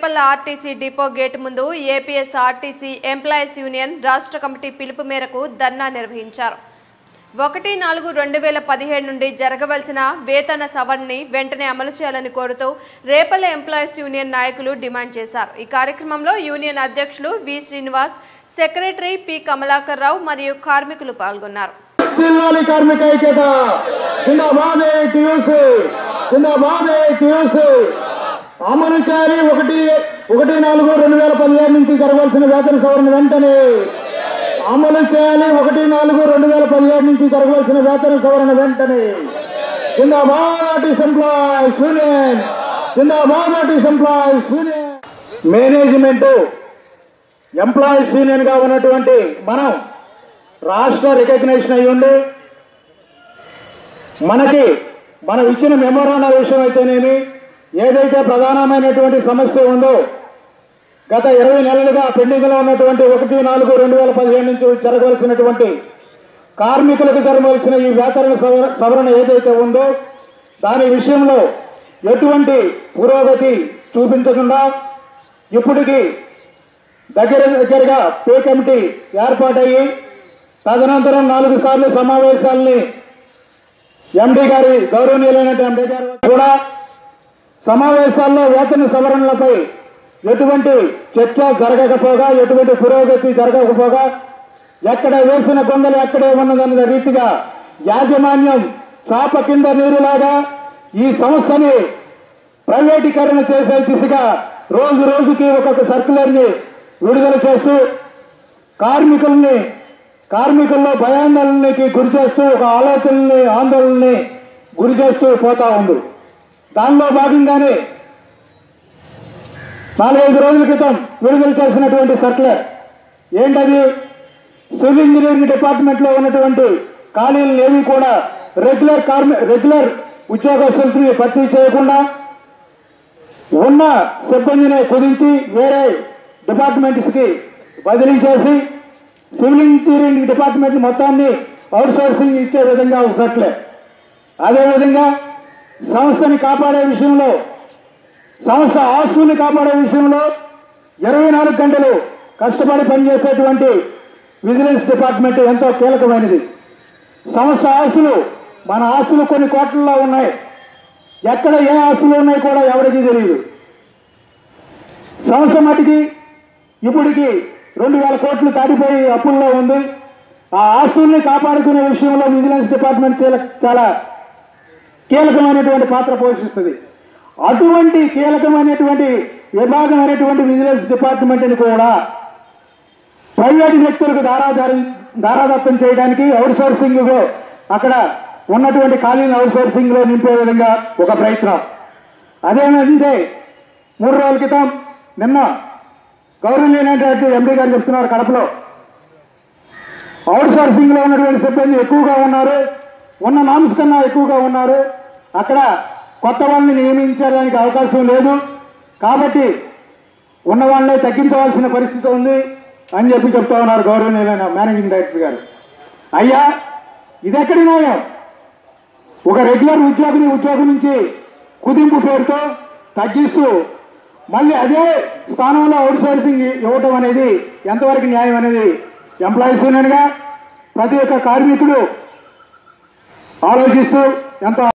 Repalle RTC depot gate ముందు APS RTC employees union రాష్ట్ర కమిటీ పిలుపు మేరకు ధర్నా నిర్వహించారు ఒకటి నాలుగు రెండు వేల పదిహేడు నుండి జరగవలసిన వేతన సవరణని వెంటనే అమలు చేయాలని కోరుతూ రేపల్ల ఎంప్లాయీస్ యూనియన్ నాయకులు డిమాండ్ చేశారు ఈ కార్యక్రమంలో యూనియన్ అధ్యక్షులు V Srinivas secretary P Kamalakar Rao మరియు కార్మికులు పాల్గొన్నారు జిల్లాలి కార్మిక ఐక్యత జిందాబాద్ టీయూసీ జిందాబాద్ టీయూసీ అమలు చేయాలి ఒకటి ఒకటి నాలుగు రెండు వేల పదిహేడు నుంచి జరగాల్సిన వేతన సవరణ వెంటనే అమలు చేయాలి ఒకటి నాలుగు రెండు వేల పదిహేడు నుంచి జరగవలసిన వేతన సవరణ వెంటనే జిందాబాద్ ఆర్టీస్ ఎంప్లాయీస్ యూనియన్ జిందాబాద్ RTC employees union management employees union గా ఉన్నటువంటి మనం రాష్ట్ర రికగ్నేషన్ అయి ఉండి మనకి మనం ఇచ్చిన మెమోరాండాల విషయం అయితేనేమి ఏదైతే ప్రధానమైనటువంటి సమస్య ఉందో గత ఇరవై నెలలుగా పెండింగ్లో ఉన్నటువంటి ఒకటి నాలుగు రెండు వేల పదిహేను నుంచి జరగవలసినటువంటి కార్మికులకు జరగవలసిన ఈ వేతన సవర- సవరణ ఏదైతే ఉందో దాని విషయంలో ఎటువంటి పురోగతి చూపించకుండా ఇప్పటికీ దగ్గర దగ్గరగా పే కమిటీ ఏర్పాటయ్యి తదనంతరం నాలుగు సార్లు సమావేశాలని ఎండి గారి గౌరవనీయులైన ఎండి గారు కూడా సమావేశాల్లో వేతన సవరణలపై ఎటువంటి చర్చ జరగకపోగా ఎటువంటి పురోగతి జరగకపోగా ఎక్కడ వేసిన గొంగలు ఎక్కడే ఉన్నదన్న రీతిగా యాజమాన్యం చాప కింద నీరులాగా ఈ సంస్థని ప్రైవేటీకరణ చేసే దిశగా రోజు రోజుకి ఒక్కొక్క సర్క్యులర్ని విడుదల చేస్తూ కార్మికుల్ని కార్మికుల్లో భయాందోళనకి గురి చేస్తూ ఒక ఆలోచనల్ని ఆందోళనని గురి చేస్తూ పోతా ఉంది దానిలో భాగంగానే నాలుగైదు రోజుల క్రితం విడుదల చేసినటువంటి సర్క్యులర్ ఏంటది సివిల్ ఇంజనీరింగ్ డిపార్ట్మెంట్లో ఉన్నటువంటి ఖాళీలను ఏవి కూడా రెగ్యులర్ కార్మి రెగ్యులర్ ఉద్యోగస్తుల్ని భర్తీ చేయకుండా ఉన్న సిబ్బందిని కుదించి వేరే డిపార్ట్మెంట్స్ కి బదిలీ చేసి సివిల్ ఇంజనీరింగ్ డిపార్ట్మెంట్ మొత్తాన్ని అవుట్ సోర్సింగ్ ఇచ్చే విధంగా ఒక సర్క్యులర్ అదేవిధంగా సంస్థని కాపాడే విషయంలో సంస్థ ఆస్తుల్ని కాపాడే విషయంలో ఇరవై నాలుగు గంటలు కష్టపడి పనిచేసేటువంటి విజిలెన్స్ డిపార్ట్మెంట్ ఎంతో కీలకమైనది సంస్థ ఆస్తులు మన ఆస్తులు కొన్ని కోట్లలో ఉన్నాయి ఎక్కడ ఏ ఆస్తులు ఉన్నాయి కూడా ఎవరికీ తెలియదు సంస్థ మటుకి ఇప్పటికి రెండు వేల కోట్లు దాటిపోయి అప్పుల్లో ఉంది ఆ ఆస్తుల్ని కాపాడుకునే విషయంలో విజిలెన్స్ డిపార్ట్మెంట్ కీలక చాలా కీలకమైనటువంటి పాత్ర పోషిస్తుంది అటువంటి కీలకమైనటువంటి విభాగమైనటువంటి విజిలెన్స్ డిపార్ట్మెంట్ని కూడా ప్రైవేట్ వ్యక్తులకు దారాదారం దారాదత్తం చేయడానికి అవుట్ సోర్సింగ్ అక్కడ ఉన్నటువంటి ఖాళీని అవుట్ సోర్సింగ్ లో నింపే విధంగా ఒక ప్రయత్నం అదేంటంటే మూడు రోజుల క్రితం నిన్న గౌరవనీయమైనటువంటి ఎంపీ గారు చెప్తున్నారు కడపలో అవుట్ సోర్సింగ్ లో ఉన్నటువంటి సిబ్బంది ఎక్కువగా ఉన్నారు ఉన్న నామ్స్ కన్నా ఎక్కువగా ఉన్నారు అక్కడ కొత్త వాళ్ళని నియమించడానికి అవకాశం లేదు కాబట్టి ఉన్న వాళ్ళనే తగ్గించవలసిన పరిస్థితి ఉంది అని చెప్పి చెప్తా ఉన్నారు గౌరవనీయులైన మేనేజింగ్ డైరెక్టర్ గారు అయ్యా ఇదెక్కడి న్యాయం ఒక రెగ్యులర్ ఉద్యోగిని ఉద్యోగం నుంచి కుదింపు పేరుతో తగ్గిస్తూ మళ్ళీ అదే స్థానంలో అవుట్ సోర్సింగ్ ఇవ్వటం అనేది ఎంతవరకు న్యాయం అనేది ఎంప్లాయీస్ యూనియన్గా ప్రతి ఒక్క కార్మికుడు ఆలోచిస్తూ ఎంత